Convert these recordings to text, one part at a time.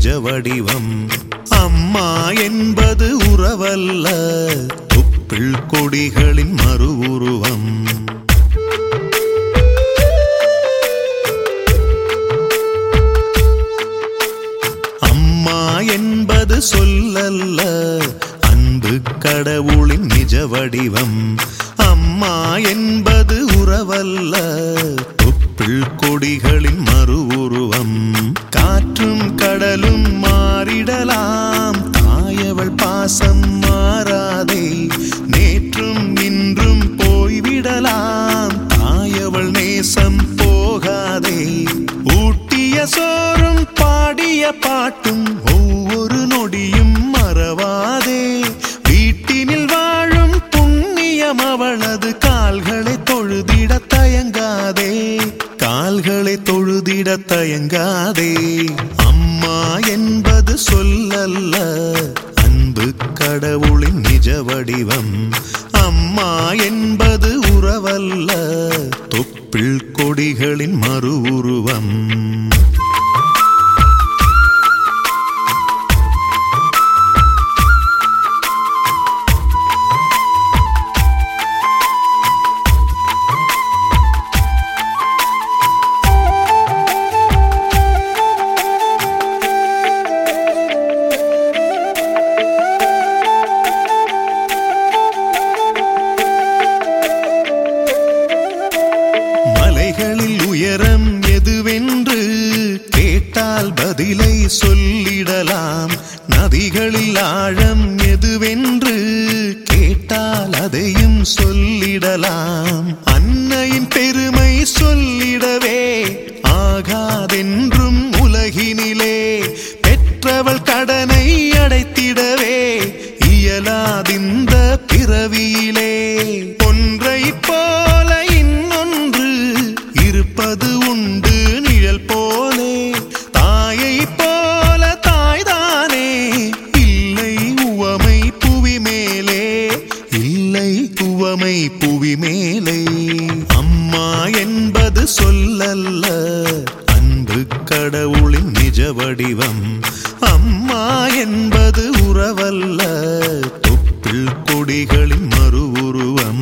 நிஜ வடிவம் அம்மா என்பது உறவல்ல தொப்பிள் கொடிகளின் மறு உருவம் அம்மா என்பது சொல்லல்ல அன்பு கடவுளின் நிஜ வடிவம் அம்மா என்பது உறவல்ல தொப்பிள் கொடிகளின் மறு உருவம் காற்றும் கடலும் மாறிடலாம் தாயவள் பாசம் மாறாதே நேற்றும் இன்றும் போய்விடலாம் தாயவள் நேசம் போகாதே ஊட்டிய சோறும் பாடிய பாட்டும் ஒவ்வொரு நொடியும் மறவாதே வீட்டினில் வாழும் புண்ணியம் அவளது கால்களை தொழுதிட தயங்காதே கால்களை தொழுதிட தயங்காதே அம்மா என்பது சொல்லல்ல அன்பு கடவுளின் நிஜ வடிவம் அம்மா என்பது உறவல்ல தொப்பிள் கொடிகளின் மறு உருவம் மலைகளில் உயரம் எதுவென்று கேட்டால் பதிலை சொல்லிடலாம் நதிகளில் ஆழம் எதுவென்று கேட்டால் அதையும் சொல்லிடலாம் அன்னையின் பெருமை சொல்லிடவே ஆகாதென்றும் உலகினிலே பெற்றவள் கடனை அடைத்திடவே இயலாதிந்த பிறவியிலே ஒன்றை போல இன்னொன்று இருப்பது உண்டு நிழல் போலே தாயை போல தாய்தானே இல்லை உவமை புவி மேலே இல்லை உவமை புவி மேலே அம்மா என்பது சொல்லல்ல அன்பு கடவுளின் நிஜ வடிவம் அம்மா என்பது உறவல்ல தொப்பிள் கொடிகளின் மறு உருவம்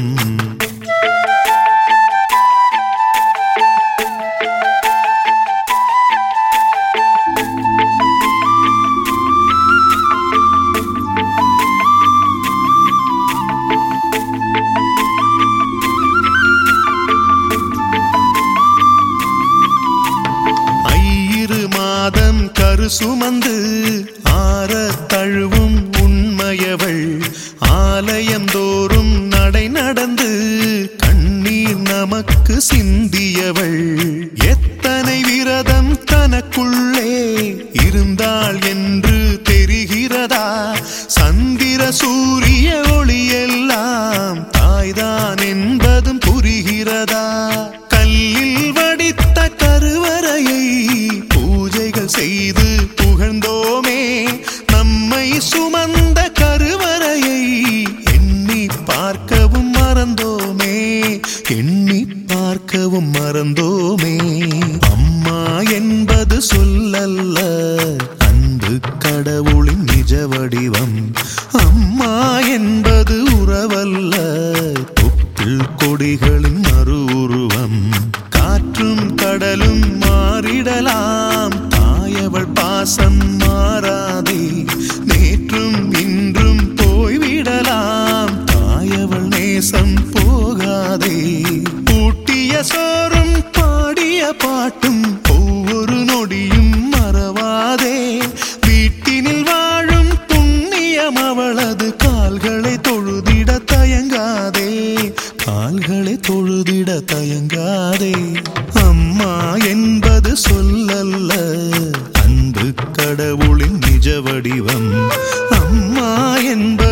ஐயிரு மாதம் கரு சுமந்து ஆற தழுவும் உண்மையவள் ஆலயம் தோறும் நடை நடந்து கண்ணீர் நமக்கு சிந்தியவள் எத்தனை விரதம் தனக்குள்ளே இருந்தாள் என்று தெரிகிறதா சந்திர சூரிய ஒளியெல்லாம் தாய்தான் என்பதும் புரிகிறதா கல்லில் வடித்த கருவறையை பூஜைகள் செய்து புகழ்ந்தோமே நம்மை சுமந்த கருவறையை எண்ணி பார்க்கவும் மறந்தோமே எண்ணி பார்க்கவும் மறந்தோமே அம்மா என்பது சொல்லல்ல அன்பு கடவுளின் நிஜ வடிவம் அம்மா என்பது உறவல்ல தொப்பிள் கொடிகளின் மறு உருவம் காற்றும் கடலும் மாறிடலாம் தாயவள் பாசம் மாறாதே நேற்றும் இன்றும் போய்விடலாம் தாயவள் நேசம் போகாதே ஊட்டிய சோறும் பாடிய பாட்டும் ஒவ்வொரு நொடியும் மறவாதே வீட்டினில் வாழும் புண்ணியம் அவளது கால்களை தொழுதிட தயங்காதே கால்களை தொழுதிட தயங்காதே அம்மா என்பது சொல்லல்ல அன்பு கடவுளின் நிஜ வடிவம் அம்மா என்பது